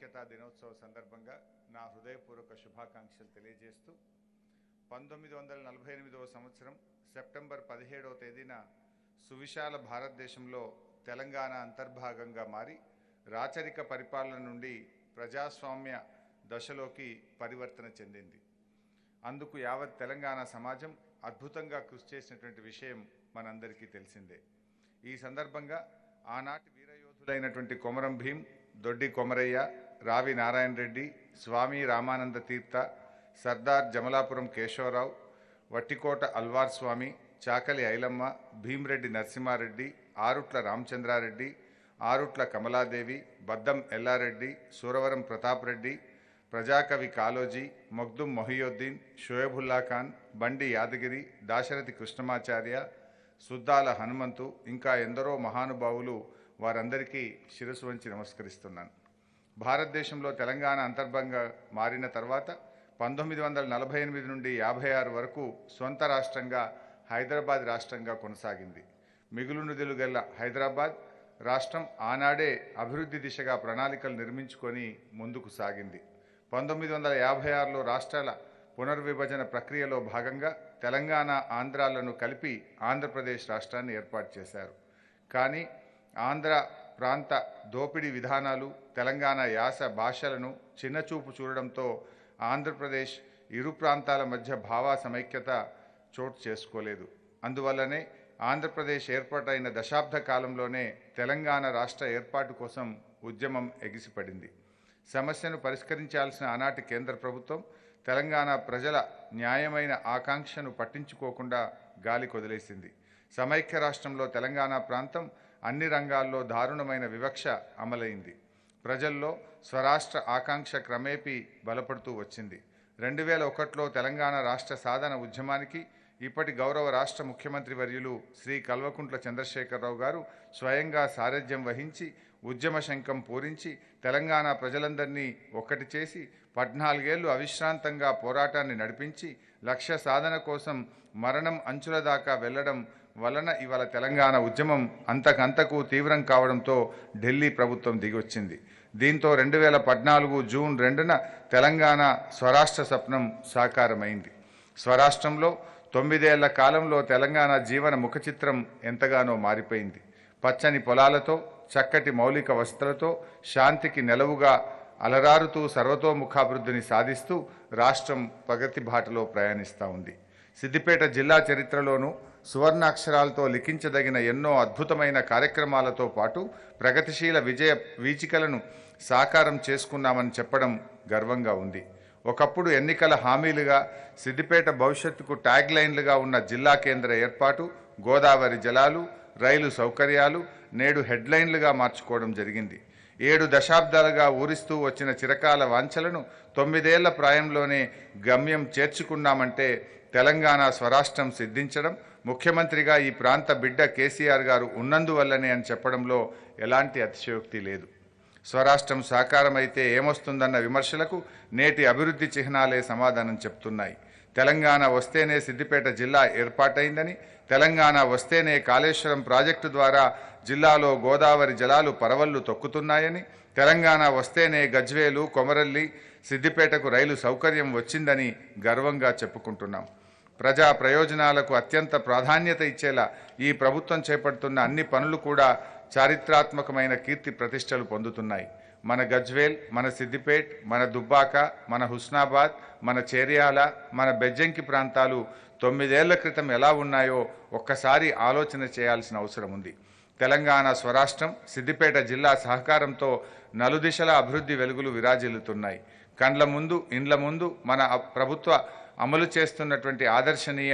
ఐక్యతా దినోత్సవ సందర్భంగా నా హృదయపూర్వక శుభాకాంక్షలు తెలియజేస్తూ పంతొమ్మిది వందల నలభై ఎనిమిదవ సంవత్సరం సెప్టెంబర్ పదిహేడవ తేదీన సువిశాల భారతదేశంలో తెలంగాణ అంతర్భాగంగా మారి రాచరిక పరిపాలన నుండి ప్రజాస్వామ్య దశలోకి పరివర్తన చెందింది అందుకు యావత్ తెలంగాణ సమాజం అద్భుతంగా కృషి చేసినటువంటి విషయం మనందరికీ తెలిసిందే ఈ సందర్భంగా ఆనాటి వీరయోధులైనటువంటి కొమరం భీం దొడ్డి కొమరయ్య రావి నారాయణ రెడ్డి స్వామి రామానంద తీర్థ సర్దార్ జమలాపురం కేశవరావు వట్టికోట అల్వార్ స్వామి చాకలి ఐలమ్మ భీమిరెడ్డి నరసింహారెడ్డి ఆరుట్ల రామచంద్రారెడ్డి ఆరుట్ల కమలాదేవి బద్దం ఎల్లారెడ్డి సూరవరం ప్రతాప్ రెడ్డి ప్రజాకవి కాలోజీ మొగ్దుం మొహియుద్దీన్ షోయబుల్లా ఖాన్ బండి యాదగిరి దాశరథి కృష్ణమాచార్య సుద్దాల హనుమంతు ఇంకా ఎందరో మహానుభావులు వారందరికీ శిరసు వంచి నమస్కరిస్తున్నాను భారతదేశంలో తెలంగాణ అంతర్భంగా మారిన తర్వాత పంతొమ్మిది వందల నలభై ఎనిమిది నుండి యాభై ఆరు వరకు సొంత రాష్ట్రంగా హైదరాబాద్ రాష్ట్రంగా కొనసాగింది మిగులు నిధులు గల హైదరాబాద్ రాష్ట్రం ఆనాడే అభివృద్ధి దిశగా ప్రణాళికలు నిర్మించుకొని ముందుకు సాగింది పంతొమ్మిది వందల యాభై ఆరులో రాష్ట్రాల పునర్విభజన ప్రక్రియలో భాగంగా తెలంగాణ ఆంధ్రాలను కలిపి ఆంధ్రప్రదేశ్ రాష్ట్రాన్ని ఏర్పాటు చేశారు కానీ ఆంధ్ర ప్రాంత దోపిడీ విధానాలు తెలంగాణ యాస భాషలను చిన్నచూపు చూడడంతో ఆంధ్రప్రదేశ్ ఇరు ప్రాంతాల మధ్య భావా సమైక్యత చోటు చేసుకోలేదు అందువల్లనే ఆంధ్రప్రదేశ్ ఏర్పాటైన దశాబ్ద కాలంలోనే తెలంగాణ రాష్ట్ర ఏర్పాటు కోసం ఉద్యమం ఎగిసిపడింది సమస్యను పరిష్కరించాల్సిన ఆనాటి కేంద్ర ప్రభుత్వం తెలంగాణ ప్రజల న్యాయమైన ఆకాంక్షను పట్టించుకోకుండా గాలి కొదిలేసింది సమైక్య రాష్ట్రంలో తెలంగాణ ప్రాంతం అన్ని రంగాల్లో దారుణమైన వివక్ష అమలైంది ప్రజల్లో స్వరాష్ట్ర ఆకాంక్ష క్రమేపీ బలపడుతూ వచ్చింది రెండు వేల ఒకటిలో తెలంగాణ రాష్ట్ర సాధన ఉద్యమానికి ఇప్పటి గౌరవ రాష్ట్ర ముఖ్యమంత్రి వర్యులు శ్రీ కల్వకుంట్ల చంద్రశేఖరరావు గారు స్వయంగా సారథ్యం వహించి ఉద్యమ శంఖం పూరించి తెలంగాణ ప్రజలందరినీ ఒక్కటి చేసి పద్నాలుగేళ్లు అవిశ్రాంతంగా పోరాటాన్ని నడిపించి లక్ష్య సాధన కోసం మరణం అంచుల దాకా వెళ్లడం వలన ఇవాళ తెలంగాణ ఉద్యమం అంతకంతకు తీవ్రం కావడంతో ఢిల్లీ ప్రభుత్వం దిగొచ్చింది దీంతో రెండు వేల పద్నాలుగు జూన్ రెండున తెలంగాణ స్వరాష్ట్ర స్వప్నం సాకారమైంది స్వరాష్ట్రంలో తొమ్మిదేళ్ల కాలంలో తెలంగాణ జీవన ముఖ చిత్రం ఎంతగానో మారిపోయింది పచ్చని పొలాలతో చక్కటి మౌలిక వసతులతో శాంతికి నెలవుగా అలరారుతూ సర్వతోముఖాభివృద్ధిని సాధిస్తూ రాష్ట్రం ప్రగతి బాటలో ప్రయాణిస్తూ ఉంది సిద్దిపేట జిల్లా చరిత్రలోనూ సువర్ణాక్షరాలతో లిఖించదగిన ఎన్నో అద్భుతమైన కార్యక్రమాలతో పాటు ప్రగతిశీల విజయ వీచికలను సాకారం చేసుకున్నామని చెప్పడం గర్వంగా ఉంది ఒకప్పుడు ఎన్నికల హామీలుగా సిద్దిపేట భవిష్యత్తుకు ట్యాగ్ లైన్లుగా ఉన్న జిల్లా కేంద్ర ఏర్పాటు గోదావరి జలాలు రైలు సౌకర్యాలు నేడు హెడ్లైన్లుగా మార్చుకోవడం జరిగింది ఏడు దశాబ్దాలుగా ఊరిస్తూ వచ్చిన చిరకాల వాంఛలను తొమ్మిదేళ్ల ప్రాయంలోనే గమ్యం చేర్చుకున్నామంటే తెలంగాణ స్వరాష్ట్రం సిద్ధించడం ముఖ్యమంత్రిగా ఈ ప్రాంత బిడ్డ కేసీఆర్ గారు ఉన్నందువల్లనే అని చెప్పడంలో ఎలాంటి అతిశయోక్తి లేదు స్వరాష్ట్రం సాకారమైతే ఏమొస్తుందన్న విమర్శలకు నేటి అభివృద్ధి చిహ్నాలే సమాధానం చెప్తున్నాయి తెలంగాణ వస్తేనే సిద్దిపేట జిల్లా ఏర్పాటైందని తెలంగాణ వస్తేనే కాళేశ్వరం ప్రాజెక్టు ద్వారా జిల్లాలో గోదావరి జలాలు పరవళ్లు తొక్కుతున్నాయని తెలంగాణ వస్తేనే గజ్వేలు కొమరల్లి సిద్దిపేటకు రైలు సౌకర్యం వచ్చిందని గర్వంగా చెప్పుకుంటున్నాం ప్రజా ప్రయోజనాలకు అత్యంత ప్రాధాన్యత ఇచ్చేలా ఈ ప్రభుత్వం చేపడుతున్న అన్ని పనులు కూడా చారిత్రాత్మకమైన కీర్తి ప్రతిష్టలు పొందుతున్నాయి మన గజ్వేల్ మన సిద్దిపేట్ మన దుబ్బాక మన హుస్నాబాద్ మన చేర్యాల మన బెజ్జంకి ప్రాంతాలు తొమ్మిదేళ్ల క్రితం ఎలా ఉన్నాయో ఒక్కసారి ఆలోచన చేయాల్సిన అవసరం ఉంది తెలంగాణ స్వరాష్ట్రం సిద్దిపేట జిల్లా సహకారంతో నలుదిశల అభివృద్ధి వెలుగులు విరాజిల్లుతున్నాయి కండ్ల ముందు ఇండ్ల ముందు మన అ- ప్రభుత్వ అమలు చేస్తున్నటువంటి ఆదర్శనీయ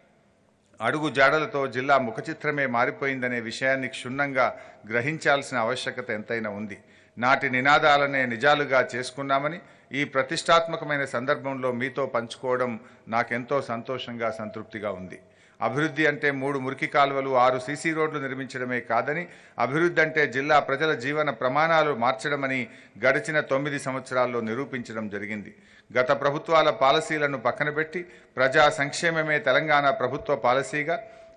అడుగు జాడలతో జిల్లా ముఖచిత్రమే మారిపోయిందనే విషయాన్ని క్షుణ్ణంగా గ్రహించాల్సిన ఆవశ్యకత ఎంతైనా ఉంది నాటి నినాదాలనే నిజాలుగా చేసుకున్నామని ఈ ప్రతిష్టాత్మకమైన సందర్భంలో మీతో పంచుకోవడం నాకెంతో సంతోషంగా సంతృప్తిగా ఉంది అభివృద్ధి అంటే మూడు మురికి కాలువలు ఆరు సీసీ రోడ్లు నిర్మించడమే కాదని అభివృద్ధి అంటే జిల్లా ప్రజల జీవన ప్రమాణాలు మార్చడమని గడిచిన తొమ్మిది సంవత్సరాల్లో నిరూపించడం జరిగింది గత ప్రభుత్వాల పాలసీలను పక్కన పెట్టి ప్రజా సంక్షేమమే తెలంగాణ ప్రభుత్వ పాలసీగా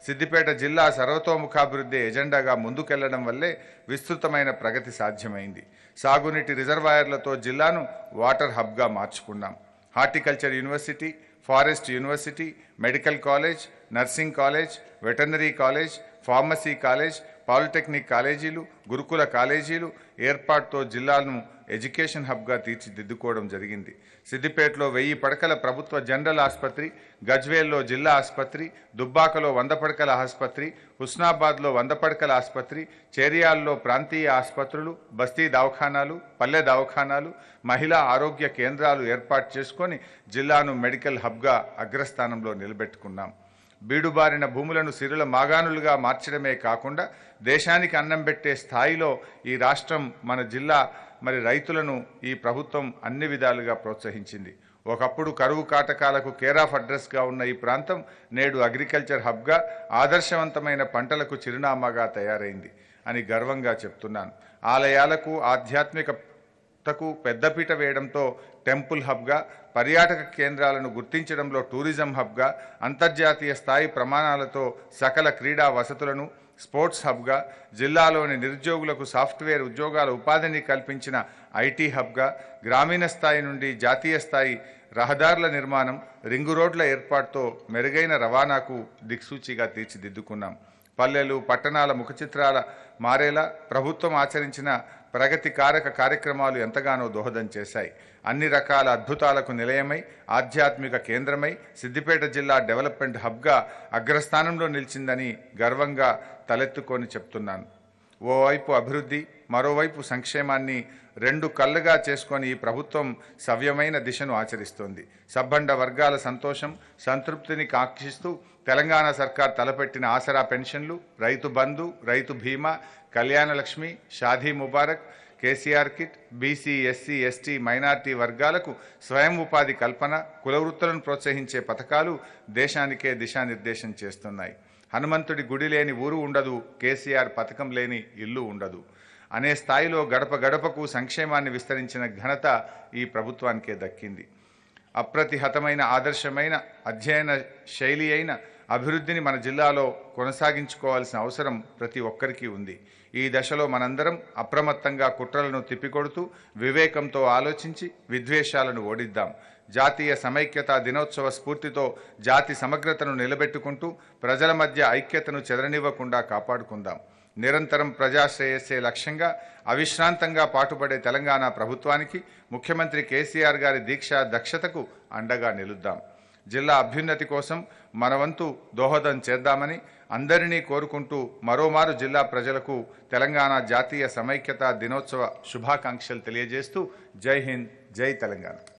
సిద్దిపేట జిల్లా సర్వతోముఖాభివృద్ధి ఎజెండాగా ముందుకెళ్లడం వల్లే విస్తృతమైన ప్రగతి సాధ్యమైంది సాగునీటి రిజర్వాయర్లతో జిల్లాను వాటర్ హబ్గా మార్చుకున్నాం horticulture university forest university medical college nursing college veterinary college pharmacy college polytechnic కాలేజీలు గురుకుల కాలేజీలు ఏర్పాటుతో జిల్లాను ఎడ్యుకేషన్ హబ్గా తీర్చిదిద్దుకోవడం జరిగింది సిద్దిపేటలో వెయ్యి పడకల ప్రభుత్వ జనరల్ ఆసుపత్రి గజ్వేల్లో జిల్లా ఆసుపత్రి దుబ్బాకలో వంద పడకల ఆసుపత్రి హుస్నాబాద్లో వంద పడకల ఆసుపత్రి చేరియాల్లో ప్రాంతీయ ఆసుపత్రులు బస్తీ దవాఖానాలు పల్లె దవాఖానాలు మహిళా ఆరోగ్య కేంద్రాలు ఏర్పాటు చేసుకొని జిల్లాను మెడికల్ హబ్గా అగ్రస్థానంలో నిలబెట్టుకున్నాం బీడుబారిన భూములను సిరుల మాగాణులుగా మార్చడమే కాకుండా దేశానికి అన్నం పెట్టే స్థాయిలో ఈ రాష్ట్రం మన జిల్లా మరి రైతులను ఈ ప్రభుత్వం అన్ని విధాలుగా ప్రోత్సహించింది ఒకప్పుడు కరువు కాటకాలకు కేర్ ఆఫ్ అడ్రస్గా ఉన్న ఈ ప్రాంతం నేడు అగ్రికల్చర్ హబ్గా ఆదర్శవంతమైన పంటలకు చిరునామాగా తయారైంది అని గర్వంగా చెప్తున్నాను ఆలయాలకు ఆధ్యాత్మికతకు పెద్దపీట వేయడంతో టెంపుల్ హబ్గా పర్యాటక కేంద్రాలను గుర్తించడంలో టూరిజం హబ్గా అంతర్జాతీయ స్థాయి ప్రమాణాలతో సకల క్రీడా వసతులను స్పోర్ట్స్ హబ్గా జిల్లాలోని నిరుద్యోగులకు సాఫ్ట్వేర్ ఉద్యోగాల ఉపాధిని కల్పించిన ఐటీ హబ్గా గ్రామీణ స్థాయి నుండి జాతీయ స్థాయి రహదారుల నిర్మాణం రింగు రోడ్ల ఏర్పాటుతో మెరుగైన రవాణాకు దిక్సూచిగా తీర్చిదిద్దుకున్నాం పల్లెలు పట్టణాల ముఖచిత్రాల మారేలా ప్రభుత్వం ఆచరించిన ప్రగతి కారక కార్యక్రమాలు ఎంతగానో దోహదం చేశాయి అన్ని రకాల అద్భుతాలకు నిలయమై ఆధ్యాత్మిక కేంద్రమై సిద్దిపేట జిల్లా డెవలప్మెంట్ హబ్గా అగ్రస్థానంలో నిలిచిందని గర్వంగా తలెత్తుకొని చెప్తున్నాను ఓవైపు అభివృద్ధి మరోవైపు సంక్షేమాన్ని రెండు కళ్ళుగా చేసుకొని ఈ ప్రభుత్వం సవ్యమైన దిశను ఆచరిస్తోంది సబ్బండ వర్గాల సంతోషం సంతృప్తిని కాంక్షిస్తూ తెలంగాణ సర్కార్ తలపెట్టిన ఆసరా పెన్షన్లు రైతు బంధు Rythu Bima Kalyana Lakshmi Shaadi Mubarak KCR kit BC SC ST minority వర్గాలకు స్వయం ఉపాధి కల్పన కుల వృత్తులను ప్రోత్సహించే పథకాలు దేశానికే దిశానిర్దేశం చేస్తున్నాయి హనుమంతుడి గుడి లేని ఊరు ఉండదు కేసీఆర్ పథకం లేని ఇల్లు ఉండదు అనే స్థాయిలో గడప గడపకు సంక్షేమాన్ని విస్తరించిన ఘనత ఈ ప్రభుత్వానికే దక్కింది అప్రతిహతమైన ఆదర్శమైన అధ్యయన శైలి అయిన అభివృద్ధిని మన జిల్లాలో కొనసాగించుకోవాల్సిన అవసరం ప్రతి ఒక్కరికి ఉంది ఈ దశలో మనందరం అప్రమత్తంగా కుట్రలను తిప్పికొడుతూ వివేకంతో ఆలోచించి విద్వేషాలను ఓడిద్దాం జాతీయ సమైక్యత దినోత్సవ స్ఫూర్తితో జాతి సమగ్రతను నిలబెట్టుకుంటూ ప్రజల మధ్య ఐక్యతను చెదరనివ్వకుండా కాపాడుకుందాం నిరంతరం ప్రజాశ్రేయస్సే లక్ష్యంగా అవిశ్రాంతంగా పాటుపడే తెలంగాణ ప్రభుత్వానికి ముఖ్యమంత్రి కేసీఆర్ గారి దీక్ష దక్షతకు అండగా నిలుద్దాం జిల్లా అభ్యున్నతి కోసం మన వంతు దోహదం చేద్దామని అందరినీ కోరుకుంటూ మరోమారు జిల్లా ప్రజలకు తెలంగాణ జాతీయ సమైక్యత దినోత్సవ శుభాకాంక్షలు తెలియజేస్తూ జై హింద్ జై తెలంగాణ